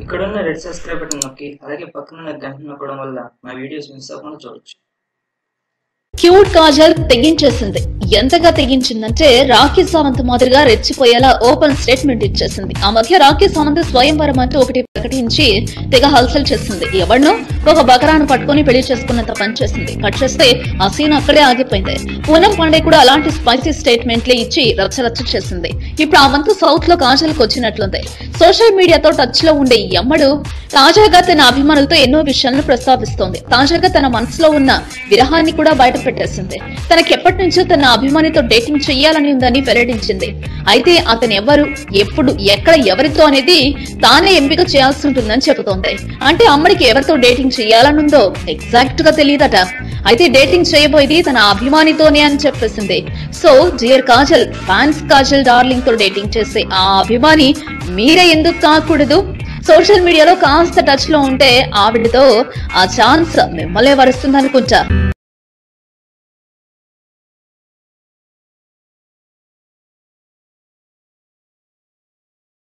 ఇక్కడున్న red subscribe button నొక్కి అలాగే పక్కనున్న గంట నొక్కడం వల్ల మా వీడియోస్ మిస్ అవ్వకుండా చూడొచ్చు క్యూట్ కాజల్ తెగించేసింది ఎంతగా తెగించిందంటే రాఖీ సావంత్ మాదిరిగా రెచ్చిపోయేలా ఓపెన్ స్టేట్మెంట్ ఇచ్చేసింది ఆ మధ్య రాఖీ సావంత్ స్వయంవరం అంటూ ఒకటి ప్రకటించి తెగ హల్చల్ చేసింది ఎవరినో ఒక బకరాను పట్టుకొని పెళ్లి చేసుకున్నంత పని చేసింది కట్ చేస్తే ఆ సీన్ అక్కడే ఆగిపోయింది పూనం పాండే కూడా అలాంటి స్పైసీ స్టేట్మెంట్లే ఇచ్చి రచ్చరచ్చ చేసింది ఇప్పుడు ఆ వంతు సౌత్ లో కాజల్కి వచ్చినట్లుంది సోషల్ మీడియాతో టచ్ లో ఉండే ఈ అమ్మడు తాజాగా తన అభిమానులతో ఎన్నో విషయాలను ప్రస్తావిస్తోంది తాజాగా తన మనసులో ఉన్న విరహాన్ని కూడా బయట పెట్టేసింది తనకెప్పటి నుంచో తన అభిమానితో డేటింగ్ చెయ్యాలని ఉందని వెల్లడించింది అయితే అతను ఎవరు ఎప్పుడు ఎక్కడ ఎవరితో అనేది తానే ఎంపిక చేయాల్సి ఉంటుందని చెబుతోంది అంటే అమ్మడికి ఎవరితో డేటింగ్ చేయాలనుందో ఎగ్జాక్ట్ గా తెలియదట అయితే డేటింగ్ చేయబోయేది తన అభిమానితోనే అని చెప్పేసింది so dear Kajal fans Kajal darling తో డేటింగ్ చేసే ఆ అభిమాని మీరే ఎందుకు కాకూడదు సోషల్ మీడియాలో కాస్త టచ్ లో ఉంటే ఆవిడతో ఆ ఛాన్స్ మిమ్మల్నే వరుస్తుంది అనుకుంటా